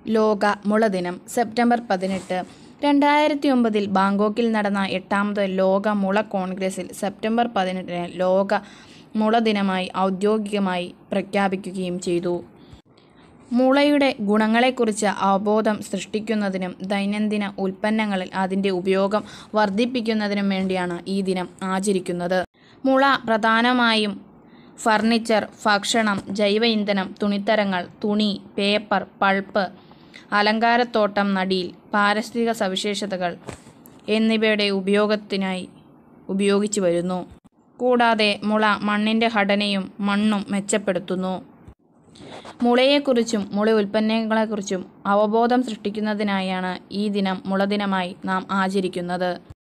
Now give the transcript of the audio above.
ലോക മുളദിനം സെപ്റ്റംബർ പതിനെട്ട് രണ്ടായിരത്തി ഒമ്പതിൽ ബാങ്കോക്കിൽ നടന്ന എട്ടാമത് ലോക മുള കോൺഗ്രസിൽ സെപ്റ്റംബർ പതിനെട്ടിന് ലോക മുള ദിനമായി ഔദ്യോഗികമായി പ്രഖ്യാപിക്കുകയും ചെയ്തു മുളയുടെ ഗുണങ്ങളെക്കുറിച്ച് അവബോധം സൃഷ്ടിക്കുന്നതിനും ദൈനംദിന ഉൽപ്പന്നങ്ങളിൽ അതിൻ്റെ ഉപയോഗം വർദ്ധിപ്പിക്കുന്നതിനും വേണ്ടിയാണ് ഈ ദിനം ആചരിക്കുന്നത് മുള പ്രധാനമായും ഫർണിച്ചർ ഭക്ഷണം ജൈവ ഇന്ധനം തുണിത്തരങ്ങൾ തുണി പേപ്പർ പൾപ്പ് അലങ്കാരത്തോട്ടം നടീൽ പാരിസ്ഥിതിക സവിശേഷതകൾ എന്നിവയുടെ ഉപയോഗത്തിനായി ഉപയോഗിച്ചു വരുന്നു കൂടാതെ മുള മണ്ണിൻ്റെ ഘടനയും മണ്ണും മെച്ചപ്പെടുത്തുന്നു മുളയെക്കുറിച്ചും മുള ഉൽപ്പന്നങ്ങളെക്കുറിച്ചും അവബോധം സൃഷ്ടിക്കുന്നതിനായാണ് ഈ ദിനം മുളദിനമായി നാം ആചരിക്കുന്നത്